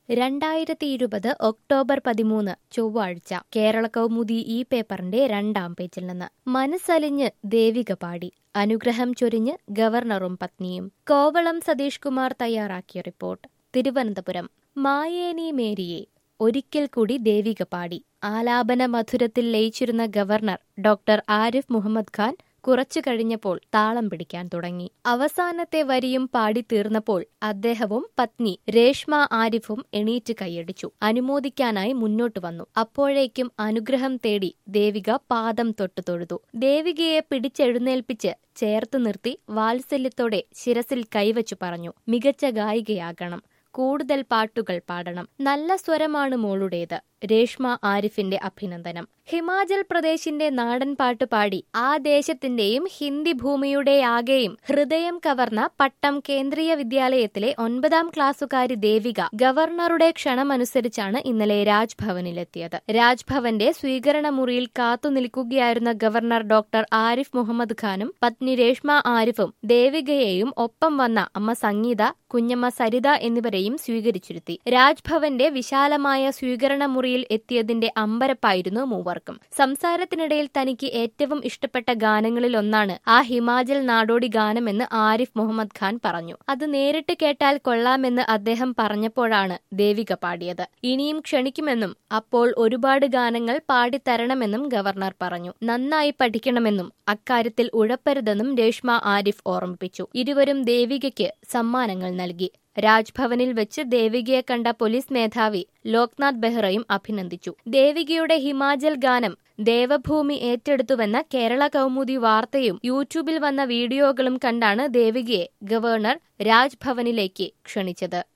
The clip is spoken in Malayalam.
രണ്ടായിരത്തി ഇരുപത് ഒക്ടോബർ പതിമൂന്ന് ചൊവ്വാഴ്ച കേരള കൗമുദി ഈ പേപ്പറിന്റെ രണ്ടാം പേജിൽ നിന്ന് മനസ്സലിഞ്ഞ് ദേവിക പാടി അനുഗ്രഹം ചൊരിഞ്ഞ് ഗവർണറും പത്നിയും കോവളം സതീഷ് കുമാർ തയ്യാറാക്കിയ റിപ്പോർട്ട് തിരുവനന്തപുരം മായേനി മേരിയെ ഒരിക്കൽ കൂടി ദേവിക പാടി ആലാപന മധുരത്തിൽ ലയിച്ചിരുന്ന ഗവർണർ ഡോക്ടർ ആരിഫ് മുഹമ്മദ് ഖാൻ കുറച്ചു കഴിഞ്ഞപ്പോൾ താളം പിടിക്കാൻ തുടങ്ങി അവസാനത്തെ വരിയും പാടി തീർന്നപ്പോൾ അദ്ദേഹവും പത്നി രേഷ്മ ആരിഫും എണീറ്റ് കൈയടിച്ചു അനുമോദിക്കാനായി മുന്നോട്ടു വന്നു അപ്പോഴേക്കും അനുഗ്രഹം തേടി ദേവിക പാദം തൊട്ടു തൊഴുതു ദേവികയെ പിടിച്ചെഴുന്നേൽപ്പിച്ച് ചേർത്ത് നിർത്തി വാത്സല്യത്തോടെ ശിരസിൽ കൈവച്ചു പറഞ്ഞു മികച്ച ഗായികയാകണം കൂടുതൽ പാട്ടുകൾ പാടണം നല്ല സ്വരമാണ് മോളുടേത് രേഷ്മ ആരിഫിന്റെ അഭിനന്ദനം ഹിമാചൽ പ്രദേശിന്റെ നാടൻ പാട്ട് പാടി ആ ദേശത്തിന്റെയും ഹിന്ദി ഭൂമിയുടെയാകെയും ഹൃദയം കവർന്ന പട്ടം കേന്ദ്രീയ വിദ്യാലയത്തിലെ ഒൻപതാം ക്ലാസ്സുകാരി ദേവിക ഗവർണറുടെ ക്ഷണമനുസരിച്ചാണ് ഇന്നലെ രാജ്ഭവനിലെത്തിയത് രാജ്ഭവന്റെ സ്വീകരണ മുറിയിൽ കാത്തുനിൽക്കുകയായിരുന്ന ഗവർണർ ഡോക്ടർ ആരിഫ് മുഹമ്മദ് ഖാനും പത്നി രേഷ്മ ആരിഫും ദേവികയെയും ഒപ്പം വന്ന അമ്മ സംഗീത കുഞ്ഞമ്മ സരിത എന്നിവരെയും സ്വീകരിച്ചിരുത്തി രാജ്ഭവന്റെ വിശാലമായ സ്വീകരണ മുറിയിൽ എത്തിയതിന്റെ അമ്പരപ്പായിരുന്നു മൂവർക്കും സംസാരത്തിനിടയിൽ തനിക്ക് ഏറ്റവും ഇഷ്ടപ്പെട്ട ഗാനങ്ങളിൽ ഒന്നാണ് ആ ഹിമാചൽ നാടോടി ഗാനമെന്ന് ആരിഫ് മുഹമ്മദ് ഖാൻ പറഞ്ഞു അത് നേരിട്ട് കേട്ടാൽ കൊള്ളാമെന്ന് അദ്ദേഹം പറഞ്ഞപ്പോഴാണ് ദേവിക പാടിയത് ഇനിയും ക്ഷണിക്കുമെന്നും അപ്പോൾ ഒരുപാട് ഗാനങ്ങൾ പാടിത്തരണമെന്നും ഗവർണർ പറഞ്ഞു നന്നായി പഠിക്കണമെന്നും അക്കാര്യത്തിൽ ഉഴപ്പരുതെന്നും രേഷ്മ ആരിഫ് ഓർമ്മിപ്പിച്ചു ഇരുവരും ദേവികയ്ക്ക് സമ്മാനങ്ങൾ നൽകി രാജ്ഭവനിൽ വെച്ച് ദേവികയെ കണ്ട പോലീസ് മേധാവി ലോക്നാഥ് ബെഹ്റയും അഭിനന്ദിച്ചു ദേവികയുടെ ഹിമാചൽ ഗാനം ദേവഭൂമി ഏറ്റെടുത്തുവെന്ന കേരള കൗമുദി വാർത്തയും യൂട്യൂബിൽ വന്ന വീഡിയോകളും കണ്ടാണ് ദേവികയെ ഗവർണർ രാജ്ഭവനിലേക്ക് ക്ഷണിച്ചത്